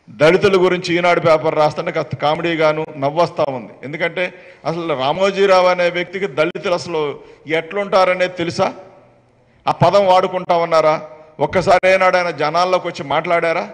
దళితుల గురించి ఈనాడు పేపర్ రాస్తుంటే కాస్త కామెడీగాను నవ్వొస్తా ఉంది ఎందుకంటే అసలు రామోజీరావు అనే వ్యక్తికి దళితులు అసలు ఎట్లుంటారనేది తెలుసా ఆ పదం వాడుకుంటా ఉన్నారా ఒక్కసారి ఏనాడైనా జనాల్లోకి వచ్చి మాట్లాడారా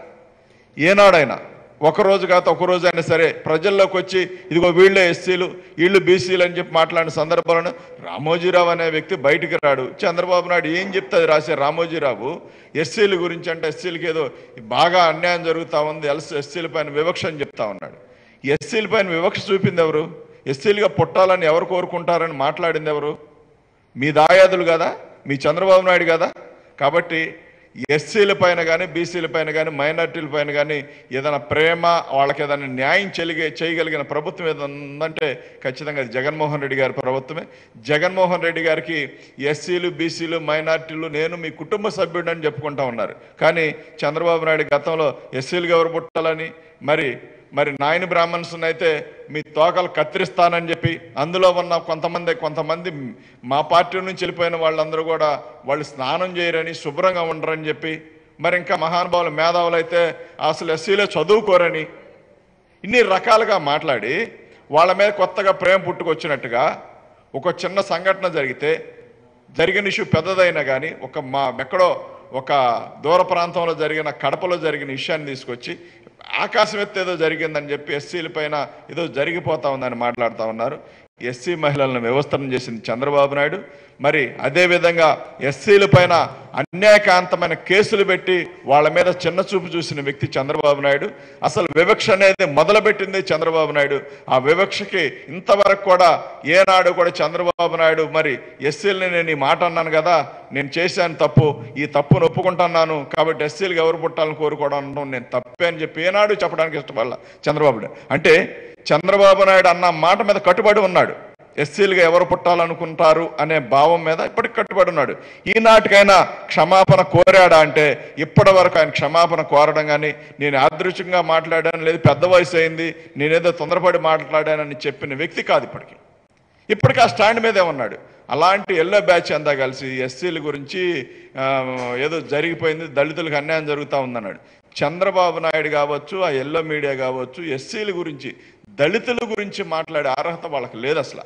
ఏనాడైనా ఒక రోజు కాదు ఒక రోజు అయినా సరే ప్రజల్లోకి వచ్చి ఇదిగో వీళ్ళే ఎస్సీలు వీళ్ళు బీసీలు అని చెప్పి మాట్లాడిన సందర్భాలను రామోజీరావు అనే వ్యక్తి బయటికి రాడు చంద్రబాబు నాయుడు ఏం చెప్తుంది రాసే రామోజీరావు ఎస్సీల గురించి అంటే ఎస్సీలకి ఏదో బాగా అన్యాయం జరుగుతూ ఉంది ఎల్స్ ఎస్సీల పైన వివక్ష అని చెప్తా ఉన్నాడు ఎస్సీల పైన వివక్ష చూపింది ఎవరు ఎస్సీలుగా పుట్టాలని ఎవరు కోరుకుంటారని మాట్లాడింది ఎవరు మీ దాయాదులు కదా మీ చంద్రబాబు నాయుడు కదా కాబట్టి ఎస్సీల పైన కానీ బీసీల పైన కానీ మైనార్టీల పైన కానీ ఏదైనా ప్రేమ వాళ్ళకి ఏదైనా న్యాయం చెలిగే చేయగలిగిన ప్రభుత్వం ఏదైనా ఉందంటే ఖచ్చితంగా అది జగన్మోహన్ రెడ్డి గారి ప్రభుత్వమే జగన్మోహన్ రెడ్డి గారికి ఎస్సీలు బీసీలు మైనార్టీలు నేను మీ కుటుంబ సభ్యుడు అని చెప్పుకుంటా ఉన్నారు కానీ చంద్రబాబు నాయుడు గతంలో ఎస్సీలుగా ఎవరు పుట్టాలని మరి మరి నాయని బ్రాహ్మణ్స్ అయితే మీ తోకలు కత్తిరిస్తానని చెప్పి అందులో ఉన్న కొంతమంది కొంతమంది మా పార్టీ నుంచి వెళ్ళిపోయిన వాళ్ళందరూ కూడా వాళ్ళు స్నానం చేయరని శుభ్రంగా ఉండరని చెప్పి మరి ఇంకా మహానుభావులు మేధావులు అయితే అసలు ఎస్సీలో చదువుకోరని ఇన్ని రకాలుగా మాట్లాడి వాళ్ళ మీద కొత్తగా ప్రేమ పుట్టుకొచ్చినట్టుగా ఒక చిన్న సంఘటన జరిగితే జరిగిన ఇష్యూ పెద్దదైనా కానీ ఒక మా ఎక్కడో ఒక దూర ప్రాంతంలో జరిగిన కడపలో జరిగిన విషయాన్ని తీసుకొచ్చి ఆకాశం ఎత్తు ఏదో జరిగిందని చెప్పి ఎస్సీల పైన ఏదో జరిగిపోతా ఉందని మాట్లాడుతూ ఉన్నారు ఎస్సీ మహిళలను వ్యవస్థను చేసింది చంద్రబాబు నాయుడు మరి అదేవిధంగా ఎస్సీల పైన అన్యాయకాంతమైన కేసులు పెట్టి వాళ్ళ మీద చిన్న చూపు చూసిన వ్యక్తి చంద్రబాబు నాయుడు అసలు వివక్ష అనేది మొదలుపెట్టింది చంద్రబాబు నాయుడు ఆ వివక్షకి ఇంతవరకు కూడా ఏనాడు కూడా చంద్రబాబు నాయుడు మరి ఎస్సీలని నేను ఈ మాట అన్నాను కదా నేను చేశాను తప్పు ఈ తప్పును ఒప్పుకుంటున్నాను కాబట్టి ఎస్సీలకు ఎవరు పుట్టాలని కోరుకోవడం అనడం నేను తప్పే అని చెప్పి ఏనాడు చెప్పడానికి ఇష్టపడాల చంద్రబాబు నాయుడు అంటే చంద్రబాబు నాయుడు అన్న మాట మీద కట్టుబడి ఉన్నాడు ఎస్సీలుగా ఎవరు పుట్టాలనుకుంటారు అనే భావం మీద ఇప్పటికి కట్టుబడి ఉన్నాడు ఈనాటికైనా క్షమాపణ కోరాడా అంటే ఇప్పటి వరకు ఆయన క్షమాపణ కోరడం కానీ నేను యాదృచ్ఛికంగా మాట్లాడాను లేదు పెద్ద వయసు అయింది నేనేదో తొందరపడి మాట్లాడానని చెప్పిన వ్యక్తి కాదు ఇప్పటికి ఇప్పటికీ ఆ స్టాండ్ మీదే ఉన్నాడు అలాంటి ఎల్లో బ్యాచ్ అంతా కలిసి ఎస్సీల గురించి ఆ, ఏదో జరిగిపోయింది దళితులకు అన్యాయం జరుగుతూ ఉందన్నాడు చంద్రబాబు నాయుడు కావచ్చు ఆ ఎల్లో మీడియా కావచ్చు ఎస్సీల గురించి దళితుల గురించి మాట్లాడే అర్హత వాళ్ళకి లేదు అసలు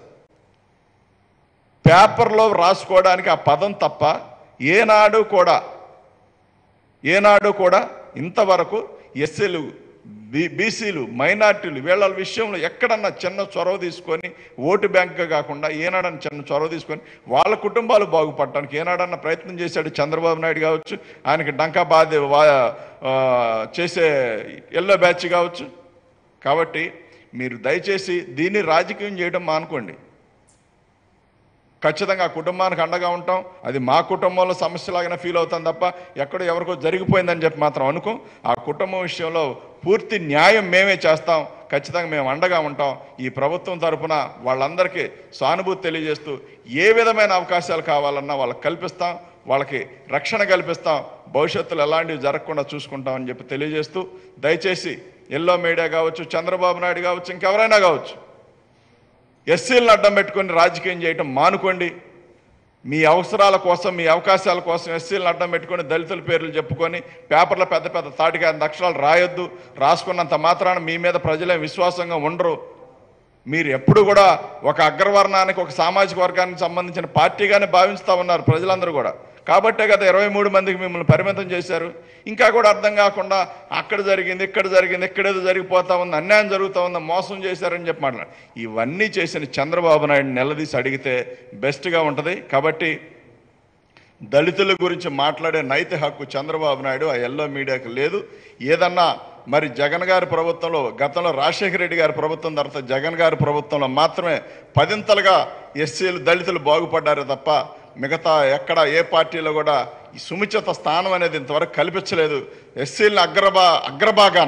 పేపర్లో రాసుకోవడానికి ఆ పదం తప్ప ఏనాడు కూడా ఏనాడు కూడా ఇంతవరకు ఎస్సీలు బీ బీసీలు మైనార్టీలు వీళ్ళ విషయంలో ఎక్కడన్నా చిన్న చొరవ తీసుకొని ఓటు బ్యాంక్గా కాకుండా ఏనాడన్నా చిన్న చొరవ తీసుకొని వాళ్ళ కుటుంబాలు బాగుపడటానికి ఏనాడన్నా ప్రయత్నం చేశాడు చంద్రబాబు నాయుడు కావచ్చు ఆయనకి డంకా బాధ వా- ఆ, చేసే ఎల్లో బ్యాచ్ కావచ్చు కాబట్టి మీరు దయచేసి దీన్ని రాజకీయం చేయడం మానుకోండి ఖచ్చితంగా ఆ కుటుంబానికి అండగా ఉంటాం అది మా కుటుంబంలో సమస్యలాగానే ఫీల్ అవుతాం తప్ప ఎక్కడో ఎవరికో జరిగిపోయిందని చెప్పి మాత్రం అనుకో ఆ కుటుంబం విషయంలో పూర్తి న్యాయం మేమే చేస్తాం ఖచ్చితంగా మేము అండగా ఉంటాం ఈ ప్రభుత్వం తరపున వాళ్ళందరికీ సానుభూతి తెలియజేస్తూ ఏ విధమైన అవకాశాలు కావాలన్నా వాళ్ళకి కల్పిస్తాం వాళ్ళకి రక్షణ కల్పిస్తాం భవిష్యత్తులో ఎలాంటివి జరగకుండా చూసుకుంటామని చెప్పి తెలియజేస్తూ దయచేసి ఎల్లో మీడియా కావచ్చు చంద్రబాబు నాయుడు కావచ్చు ఇంకెవరైనా కావచ్చు ఎస్సీలను అడ్డం పెట్టుకొని రాజకీయం చేయటం మానుకోండి మీ అవసరాల కోసం మీ అవకాశాల కోసం ఎస్సీలను అడ్డం పెట్టుకొని దళితుల పేర్లు చెప్పుకొని పేపర్లో పెద్ద పెద్ద తాటిగా అక్షరాలు రాయొద్దు రాసుకున్నంత మాత్రాన మీ మీద ప్రజలే విశ్వాసంగా ఉండరు మీరు ఎప్పుడు కూడా ఒక అగ్రవర్ణానికి ఒక సామాజిక వర్గానికి సంబంధించిన పార్టీగానే భావిస్తూ ఉన్నారు ప్రజలందరూ కూడా కాబట్టే కదా ఇరవై మూడు మందికి మిమ్మల్ని పరిమితం చేశారు ఇంకా కూడా అర్థం కాకుండా అక్కడ జరిగింది ఇక్కడ జరిగింది ఇక్కడేదో జరిగిపోతా ఉంది అన్యాయం జరుగుతూ ఉంది మోసం చేశారని చెప్పి మాట్లాడు ఇవన్నీ చేసిన చంద్రబాబు నాయుడు నిలదీసి అడిగితే బెస్ట్గా ఉంటుంది కాబట్టి దళితుల గురించి మాట్లాడే నైతిక హక్కు చంద్రబాబు నాయుడు ఆ ఎల్లో మీడియాకు లేదు ఏదన్నా మరి జగన్ గారి ప్రభుత్వంలో గతంలో రాజశేఖర రెడ్డి గారి ప్రభుత్వం తర్వాత జగన్ గారి ప్రభుత్వంలో మాత్రమే పదింతలుగా ఎస్సీలు దళితులు బాగుపడ్డారు తప్ప మిగతా ఎక్కడ ఏ పార్టీలో కూడా ఈ సుముచిత స్థానం అనేది ఇంతవరకు కల్పించలేదు ఎస్సీలను అగ్రభా అగ్రభాగాన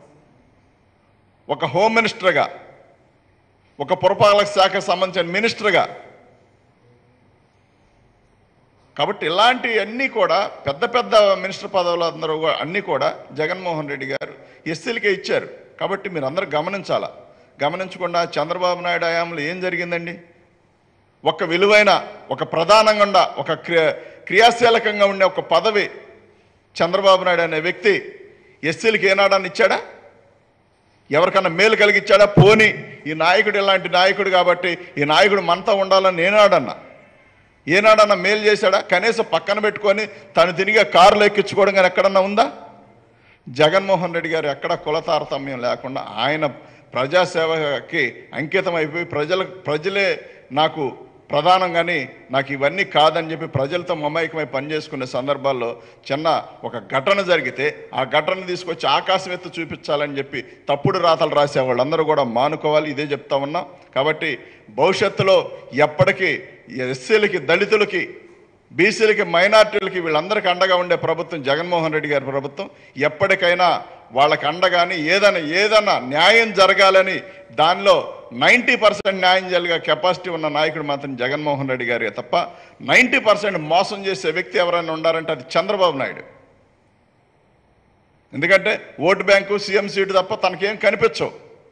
ఒక హోమ్ మినిస్టర్గా ఒక పురపాలక శాఖకు సంబంధించిన మినిస్టర్గా కాబట్టి ఇలాంటి అన్నీ కూడా పెద్ద పెద్ద మినిస్టర్ పదవులు అందరూ కూడా అన్నీ కూడా జగన్మోహన్ రెడ్డి గారు ఎస్సీలకే ఇచ్చారు కాబట్టి మీరు అందరూ గమనించాలా గమనించకుండా చంద్రబాబు నాయుడు హయాంలో ఏం జరిగిందండి ఒక విలువైన ఒక ప్రధానంగా ఉండ ఒక క్రియ క్రియాశీలకంగా ఉండే ఒక పదవి చంద్రబాబు నాయుడు అనే వ్యక్తి ఎస్సీలకి ఏనాడని ఇచ్చాడా ఎవరికన్నా మేలు కలిగించాడా పోని ఈ నాయకుడు ఇలాంటి నాయకుడు కాబట్టి ఈ నాయకుడు మనతో ఉండాలని ఏనాడన్నా ఏనాడన్నా మేలు చేశాడా కనీసం పక్కన పెట్టుకొని తను తిరిగే కారులో ఎక్కించుకోవడం కానీ ఎక్కడన్నా ఉందా జగన్మోహన్ రెడ్డి గారు ఎక్కడ కుల తారతమ్యం లేకుండా ఆయన ప్రజాసేవకి అంకితం అయిపోయి ప్రజలకు ప్రజలే నాకు ప్రధానంగాని నాకు ఇవన్నీ కాదని చెప్పి ప్రజలతో మమైకమై పనిచేసుకునే సందర్భాల్లో చిన్న ఒక ఘటన జరిగితే ఆ ఘటన తీసుకొచ్చి ఆకాశం ఎత్తు చూపించాలని చెప్పి తప్పుడు రాతలు రాసే వాళ్ళందరూ కూడా మానుకోవాలి ఇదే చెప్తా ఉన్నాం కాబట్టి భవిష్యత్తులో ఎప్పటికీ ఎస్సీలకి దళితులకి బీసీలకి మైనార్టీలకి వీళ్ళందరికీ అండగా ఉండే ప్రభుత్వం జగన్మోహన్ రెడ్డి గారి ప్రభుత్వం ఎప్పటికైనా వాళ్ళకి అండగాని ఏదైనా ఏదైనా న్యాయం జరగాలని దానిలో నైంటీ పర్సెంట్ న్యాయం జరిగే కెపాసిటీ ఉన్న నాయకుడు మాత్రం జగన్మోహన్ రెడ్డి గారే తప్ప నైంటీ పర్సెంట్ మోసం చేసే వ్యక్తి ఎవరైనా ఉండారంటే అది చంద్రబాబు నాయుడు ఎందుకంటే ఓటు బ్యాంకు సీఎం సీటు తప్ప తనకేం కనిపించవు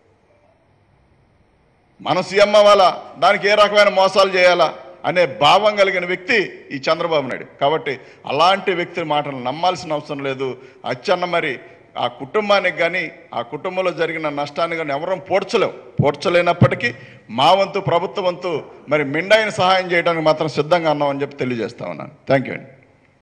మనం సీఎం అవ్వాలా దానికి ఏ రకమైన మోసాలు చేయాలా అనే భావం కలిగిన వ్యక్తి ఈ చంద్రబాబు నాయుడు కాబట్టి అలాంటి వ్యక్తి మాటలు నమ్మాల్సిన అవసరం లేదు అచ్చన్న మరి ఆ కుటుంబానికి కానీ ఆ కుటుంబంలో జరిగిన నష్టాన్ని కానీ ఎవరం పోడ్చలేం పోడ్చలేనప్పటికీ మా వంతు ప్రభుత్వ వంతు మరి మెండైన సహాయం చేయడానికి మాత్రం సిద్ధంగా ఉన్నామని చెప్పి తెలియజేస్తా ఉన్నాను థ్యాంక్ యూ అండి